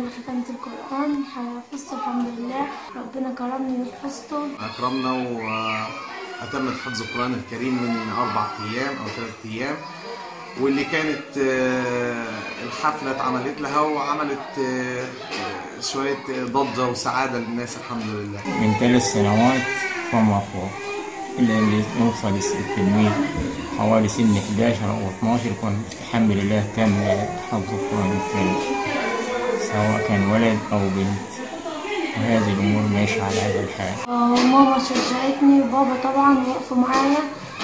اللي ختمت القرآن حفظته الحمد لله ربنا كرمني وحفظته أكرمنا وأتمت حفظ القرآن الكريم من أربع أيام أو ثلاث أيام واللي كانت آه، الحفلة اتعملت لها وعملت آه، شوية ضجة وسعادة للناس الحمد لله من ثلاث سنوات فما فوق إلى أن يوصل التلميذ حوالي سن 11 أو 12 كان الحمد لله تم حفظ القرآن الكريم سواء كان ولد أو بنت وهذه الأمور ماشية على هذا الحال آه، ماما شجعتني وبابا طبعا وقفوا معايا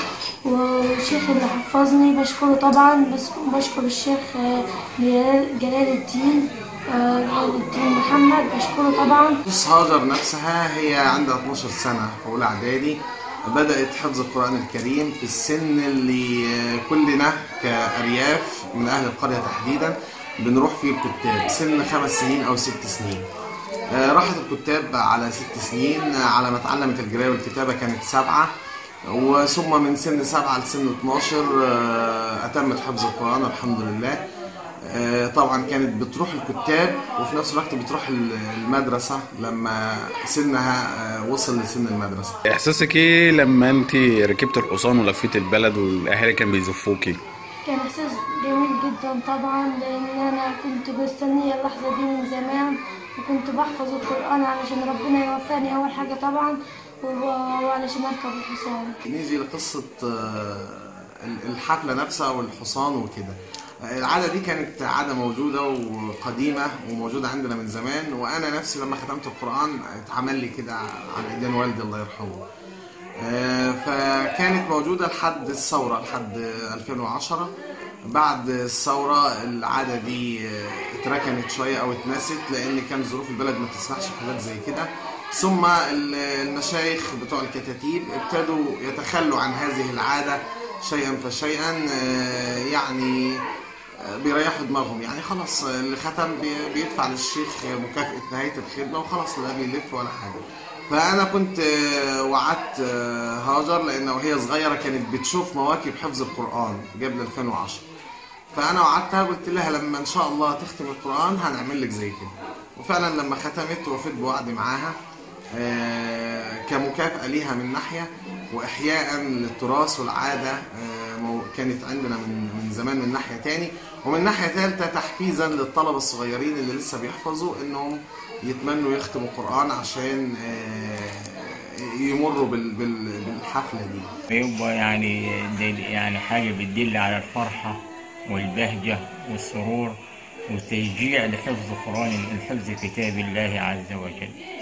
والشيخ اللي حفظني بشكره طبعا بس بشكر الشيخ آه، جلال جلال الدين آه، جلال الدين محمد بشكره طبعا بص هاجر نفسها هي عندها 12 سنة في أولى إعدادي بدأت حفظ القرآن الكريم في السن اللي كلنا كأرياف من أهل القرية تحديدا بنروح فيه الكتاب سن خمس سنين أو ست سنين آه، راحت الكتاب على ست سنين آه، على ما اتعلمت القراية والكتابة كانت سبعة وثم من سن سبعة لسن 12 آه، أتمت حفظ القرآن الحمد لله آه، طبعا كانت بتروح الكتاب وفي نفس الوقت بتروح المدرسة لما سنها آه، وصل لسن المدرسة احساسك ايه لما انت ركبت الحصان ولفيت البلد والاهالي كانوا بيزفوكي كان إحساس جميل جدا طبعا لأن أنا كنت مستنية اللحظة دي من زمان وكنت بحفظ القرآن علشان ربنا يوفقني أول حاجة طبعا و- وعلشان أركب الحصان نيجي لقصة آه، الحفلة نفسها والحصان وكده العادة دي كانت عادة موجودة وقديمة وموجودة عندنا من زمان وأنا نفسي لما ختمت القرآن اتعمل لي كده على إيدين والدي الله يرحمه آه، فكانت موجودة لحد الثورة لحد 2010 بعد الثورة العادة دي آه، اتركنت شوية أو اتنست لأن كان ظروف البلد ما تسمحش بحاجات زي كده ثم ال- المشايخ بتوع الكتاتيب ابتدوا يتخلوا عن هذه العادة شيئا فشيئا آه، يعني آه، بيريحوا دماغهم يعني خلاص آه، اللي ختم بي- بيدفع للشيخ مكافأة نهاية الخدمة وخلاص لا بيلف ولا حاجة فأنا كنت آه، وعدت آه، هاجر لأن وهي صغيرة كانت بتشوف مواكب حفظ القرآن قبل 2010 فأنا وعدتها قلت لها لما إن شاء الله تختم القرآن هنعمل لك زي كده وفعلا لما ختمت وفيت بوعد معاها آه، كمكافأة ليها من ناحية وإحياء للتراث والعادة آه، مو- كانت عندنا من من زمان من ناحية تاني ومن ناحية ثالثة تحفيزا للطلبة الصغيرين اللي لسه بيحفظوا إنهم يتمنوا يختموا قرآن عشان آه، يمروا بال- بال- بالحفلة دي بيبقى يعني دل يعني حاجة بتدل على الفرحة والبهجة والسرور والتشجيع لحفظ قرآن لحفظ كتاب الله عز وجل